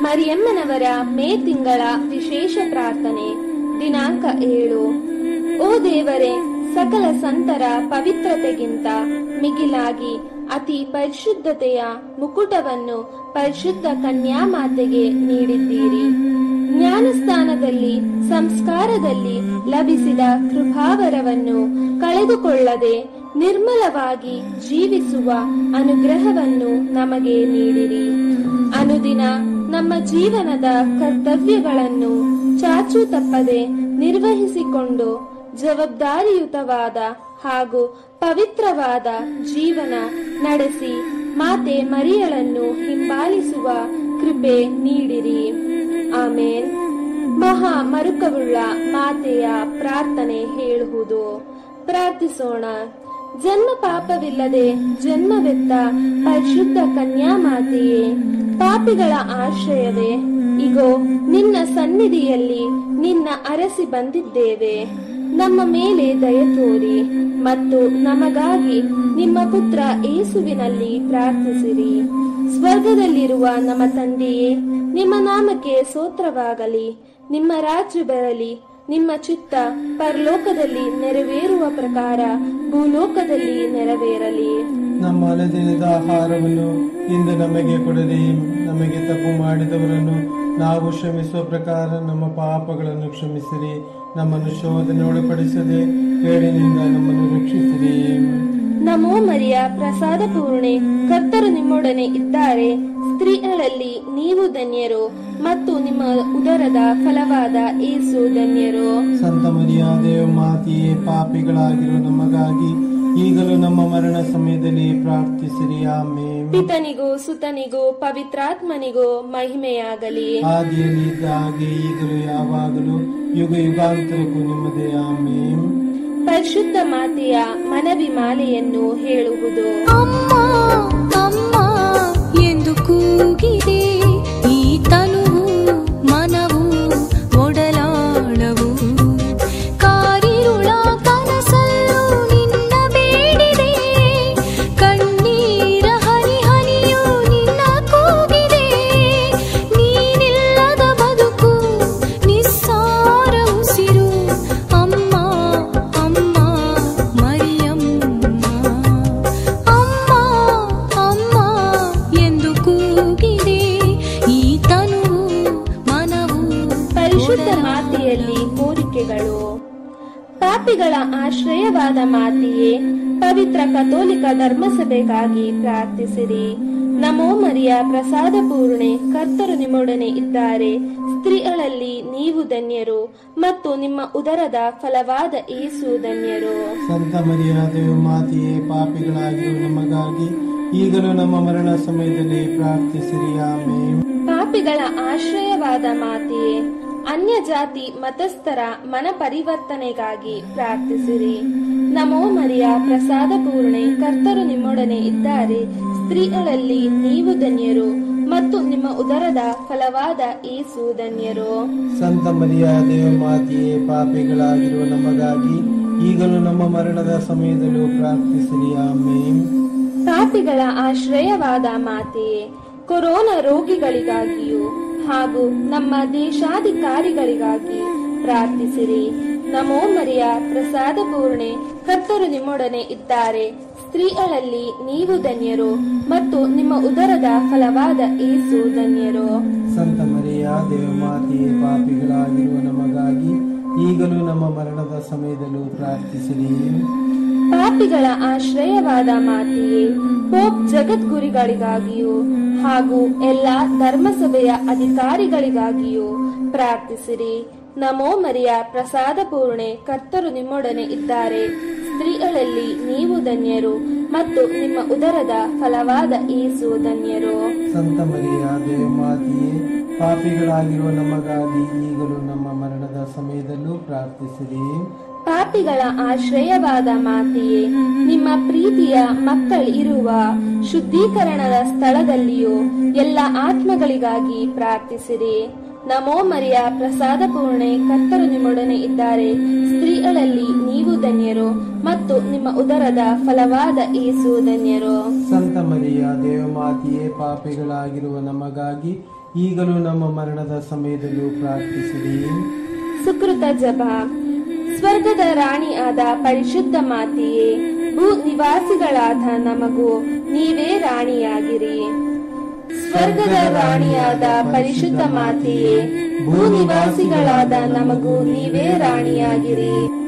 ಮರಿಯಮ್ಮನವರ ಮೇ ತಿಂಗಳ ವಿಶೇಷ ಪ್ರಾರ್ಥನೆ ದಿನಾಂಕ ಏಳು ಓ ದೇವರೇ ಸಕಲ ಸಂತರ ಪವಿತ್ರತೆಗಿಂತ ಮಿಗಿಲಾಗಿ ಅತಿ ಪರಿಶುದ್ಧತೆಯ ಮುಕುಟವನ್ನು ಪರಿಶುದ್ಧ ಕನ್ಯಾಮಾತೆಗೆ ನೀಡಿದ್ದೀರಿ ಜ್ಞಾನಸ್ಥಾನದಲ್ಲಿ ಸಂಸ್ಕಾರದಲ್ಲಿ ಲಭಿಸಿದ ಕೃಪಾವರವನ್ನು ಕಳೆದುಕೊಳ್ಳದೆ ನಿರ್ಮಲವಾಗಿ ಜೀವಿಸುವ ಅನುಗ್ರಹವನ್ನು ನಮಗೆ ನೀಡಿರಿ ಅನುದಿನ ನಮ್ಮ ಜೀವನದ ಕರ್ತವ್ಯಗಳನ್ನು ಚಾಚು ತಪ್ಪದೆ ನಿರ್ವಹಿಸಿಕೊಂಡು ಜವಾಬ್ದಾರಿಯುತವಾದ ಹಾಗೂ ಪವಿತ್ರವಾದ ಜೀವನ ನಡೆಸಿ ಮಾತೆ ಮರಿಯಳನ್ನು ಹಿಂಬಾಲಿಸುವ ಕೃಪೆ ನೀಡಿರಿ ಆಮೇನ್ ಮಹಾ ಮರುಕವುಳ್ಳ ಮಾತೆಯ ಪ್ರಾರ್ಥನೆ ಹೇಳುವುದು ಪ್ರಾರ್ಥಿಸೋಣ ಜನ್ಮ ಪಾಪವಿಲ್ಲದೆ ಜನ್ಮವೆತ್ತ ಪರಿಶುದ್ಧ ಕನ್ಯಾಮಾತೆಯೇ ಪಾಪಿಗಳ ಆಶ್ರಯವೇ ಇಗೋ ನಿನ್ನ ಸನ್ನಿಧಿಯಲ್ಲಿ ನಿನ್ನ ಅರಸಿ ಬಂದಿದ್ದೇವೆ ನಮ್ಮ ಮೇಲೆ ದಯ ತೋರಿ ಮತ್ತು ನಮಗಾಗಿ ನಿಮ್ಮ ಪುತ್ರ ಏಸುವಿನಲ್ಲಿ ಪ್ರಾರ್ಥಿಸಿರಿ ಸ್ವರ್ಗದಲ್ಲಿರುವ ನಮ್ಮ ತಂದೆಯೇ ನಿಮ್ಮ ನಾಮಕ್ಕೆ ಸ್ತೋತ್ರವಾಗಲಿ ನಿಮ್ಮ ರಾಜ್ಯ ಬರಲಿ ನಿಮ್ಮ ಚಿತ್ತ ಪರಲೋಕದಲ್ಲಿ ನೆರವೇರುವ ಪ್ರಕಾರ ಭೂಲೋಕದಲ್ಲಿ ನೆರವೇರಲಿ ನಮ್ಮ ಅನುದಿನದ ಆಹಾರವನ್ನು ಇಂದು ನಮಗೆ ಕೊಡಲಿ ನಮಗೆ ತಪ್ಪು ಮಾಡಿದವರನ್ನು ನಾವು ಕ್ಷಮಿಸುವ ಪ್ರಕಾರ ನಮ್ಮ ಪಾಪಗಳನ್ನು ಕ್ಷಮಿಸಿರಿ ನಮ್ಮನ್ನು ಶೋಧನೆ ಒಳಪಡಿಸದೆ ಕೇಳಿನಿಂದ ನಮ್ಮನ್ನು ರಕ್ಷಿಸಿರಿ ನಮೋ ಮರಿಯ ಪ್ರಸಾದ ಪೂರ್ಣೆ ಕರ್ತರು ನಿಮ್ಮೊಡನೆ ಇದ್ದಾರೆ ಸ್ತ್ರೀಗಳಲ್ಲಿ ನೀವು ಧನ್ಯರು ಮತ್ತು ನಿಮ್ಮ ಉದರದ ಫಲವಾದ ಏಸು ಧನ್ಯರು ಸಂತ ಮರಿಯ ದೇವ ಮಾತೆಯೇ ಪಾಪಿಗಳಾಗಿರುವ ನಮಗಾಗಿ ಈಗಲೂ ನಮ್ಮ ಮರಣ ಸಮಯದಲ್ಲಿ ಪ್ರಾರ್ಥಿಸಿರಿ ಆಮೇಲೆ ಪಿತನಿಗೂ ಸುತನಿಗೂ ಪವಿತ್ರಾತ್ಮನಿಗೂ ಮಹಿಮೆಯಾಗಲಿ ಆದಿಯಲ್ಲಿ ಇದ್ದ ಹಾಗೆ ಈಗಲೂ ಯಾವಾಗಲೂ ಯುಗ ಯುಗಾಂತರಕ್ಕೂ ನಿಮ್ಮದೇ ಆಮೇಲೆ ಪರಿಶುದ್ಧ ಮಾತೆಯ ಮನವಿ ಮಾಲೆಯನ್ನು ಹೇಳುವುದು ಅಮ್ಮ ಅಮ್ಮ ಎಂದು ಕೂಗಿದೆ ಈ ತನುವು ಮನವು ಒಡಲಾಳವು ಕಾರಿರುಳ ಕನಸಲ್ಲೂ ನಿನ್ನ ಬೇಡಿದೆ ಕಣ್ಣೀರ ಹನಿ ಹನಿಯು ನಿನ್ನ ಕೂಗಿದೆ ನೀನಿಲ್ಲದ ಬದುಕು ನಿಸ್ಸಾರ ಉಸಿರು ಅಮ್ಮ ಅಮ್ಮ ಮರಿಯಮ್ಮ ಅಮ್ಮ ಅಮ್ಮ ಎಂದು ಕೂಗಿದೆ ಈ ತನುವು ಮನವು ಪರಿಶುದ್ಧ ಮಾತೆಯಲ್ಲಿ ಕೋರಿಕೆಗಳು ಪಾಪಿಗಳ ಆಶ್ರಯವಾದ ಮಾತೆಯೇ ಪವಿತ್ರ ಕಥೋಲಿಕ ಧರ್ಮಸಭೆಗಾಗಿ ಪ್ರಾರ್ಥಿಸಿರಿ ನಮೋ ಮರಿಯ ಪ್ರಸಾದ ಪೂರ್ಣೆ ಕರ್ತರು ನಿಮ್ಮೊಡನೆ ಇದ್ದಾರೆ ಸ್ತ್ರೀಗಳಲ್ಲಿ ನೀವು ಧನ್ಯರು ಮತ್ತು ನಿಮ್ಮ ಉದರದ ಫಲವಾದ ಏಸು ಧನ್ಯರು ಸಂತ ಮರಿಯ ದೇವ ಮಾತೆಯೇ ಪಾಪಿಗಳಾಗಿರುವ ನಮಗಾಗಿ ಈಗಲೂ ನಮ್ಮ ಮರಣ ಸಮಯದಲ್ಲಿ ಪ್ರಾರ್ಥಿಸಿರಿ ಆಮೇಲೆ ಪಾಪಿಗಳ ಆಶ್ರಯವಾದ ಮಾತೆಯೇ ಅನ್ಯ ಜಾತಿ ಮತಸ್ಥರ ಮನ ಪರಿವರ್ತನೆಗಾಗಿ ಪ್ರಾರ್ಥಿಸಿರಿ ನಮೋ ಮರಿಯ ಪ್ರಸಾದ ಪೂರ್ಣೆ ಕರ್ತರು ನಿಮ್ಮೊಡನೆ ಇದ್ದಾರೆ ಸ್ತ್ರೀಗಳಲ್ಲಿ ನೀವು ಧನ್ಯರು ಮತ್ತು ನಿಮ್ಮ ಉದರದ ಫಲವಾದ ಏಸು ಧನ್ಯರು ಸಂತ ಮರಿಯ ದೇವ ಮಾತೆಯೇ ಪಾಪಿಗಳಾಗಿರುವ ನಮಗಾಗಿ ಈಗಲೂ ನಮ್ಮ ಮರಣದ ಸಮಯದಲ್ಲೂ ಪ್ರಾರ್ಥಿಸಿರಿ ಆಮೇಲೆ ಪಾಪಿಗಳ ಆಶ್ರಯವಾದ ಮಾತೆಯೇ ಕೊರೋನಾ ರೋಗಿಗಳಿಗಾಗಿಯೂ ಹಾಗೂ ನಮ್ಮ ದೇಶಾಧಿಕಾರಿಗಳಿಗಾಗಿ ಪ್ರಾರ್ಥಿಸಿರಿ ನಮೋ ಮರಿಯ ಪ್ರಸಾದ ಪೂರ್ಣೆ ಕರ್ತರು ನಿಮ್ಮೊಡನೆ ಇದ್ದಾರೆ ಸ್ತ್ರೀಗಳಲ್ಲಿ ನೀವು ಧನ್ಯರು ಮತ್ತು ನಿಮ್ಮ ಉದರದ ಫಲವಾದ ಏಸು ಧನ್ಯರು ಸಂತ ಮರಿಯ ದೇವ ಮಾತೆಯೇ ಪಾಪಿಗಳಾಗಿರುವ ನಮಗಾಗಿ ಈಗಲೂ ನಮ್ಮ ಮರಣದ ಸಮಯದಲ್ಲೂ ಪ್ರಾರ್ಥಿಸಿರಿ ಪಾಪಿಗಳ ಆಶ್ರಯವಾದ ಮಾತೆಯೇ ಪೋಪ್ ಜಗದ್ಗುರಿಗಳಿಗಾಗಿಯೂ ಹಾಗೂ ಎಲ್ಲ ಧರ್ಮಸಭೆಯ ಅಧಿಕಾರಿಗಳಿಗಾಗಿಯೂ ಪ್ರಾರ್ಥಿಸಿರಿ ನಮೋ ಮರಿಯ ಪ್ರಸಾದ ಪೂರ್ಣೆ ಕರ್ತರು ನಿಮ್ಮೊಡನೆ ಇದ್ದಾರೆ ಸ್ತ್ರೀಗಳಲ್ಲಿ ನೀವು ಧನ್ಯರು ಮತ್ತು ನಿಮ್ಮ ಉದರದ ಫಲವಾದ ಏಸು ಧನ್ಯರು ಸಂತ ಮರಿಯ ದೇವ ಮಾತೆಯೇ ಪಾಪಿಗಳಾಗಿರುವ ನಮಗಾಗಿ ಈಗಲೂ ನಮ್ಮ ಮರಣದ ಸಮಯದಲ್ಲೂ ಪ್ರಾರ್ಥಿಸಿರಿ ಪಾಪಿಗಳ ಆಶ್ರಯವಾದ ಮಾತೆಯೇ ನಿಮ್ಮ ಪ್ರೀತಿಯ ಮಕ್ಕಳಿರುವ ಶುದ್ಧೀಕರಣದ ಸ್ಥಳದಲ್ಲಿಯೂ ಎಲ್ಲ ಆತ್ಮಗಳಿಗಾಗಿ ಪ್ರಾರ್ಥಿಸಿರಿ ನಮೋ ಮರಿಯ ಪ್ರಸಾದ ಪೂರ್ಣೆ ಕರ್ತರು ನಿಮ್ಮೊಡನೆ ಇದ್ದಾರೆ ಸ್ತ್ರೀಗಳಲ್ಲಿ ನೀವು ಧನ್ಯರು ಮತ್ತು ನಿಮ್ಮ ಉದರದ ಫಲವಾದ ಏಸು ಧನ್ಯರು ಸಂತ ಮರಿಯ ದೇವಮಾತೆಯೇ ಪಾಪಿಗಳಾಗಿರುವ ನಮಗಾಗಿ ಈಗಲೂ ನಮ್ಮ ಮರಣದ ಸಮಯದಲ್ಲೂ ಪ್ರಾರ್ಥಿಸಿರಿ ಸುಕೃತ ಜಪ ಸ್ವರ್ಗದ ರಾಣಿಯಾದ ಪರಿಶುದ್ಧ ಮಾತೆಯೇ ಭೂ ನಿವಾಸಿಗಳಾದ ನಮಗೂ ನೀವೇ ರಾಣಿಯಾಗಿರಿ ಸ್ವರ್ಗದ ರಾಣಿಯಾದ ಪರಿಶುದ್ಧ ಮಾತೆಯೇ ಭೂ ನಿವಾಸಿಗಳಾದ ನಮಗೂ ನೀವೇ ರಾಣಿಯಾಗಿರಿ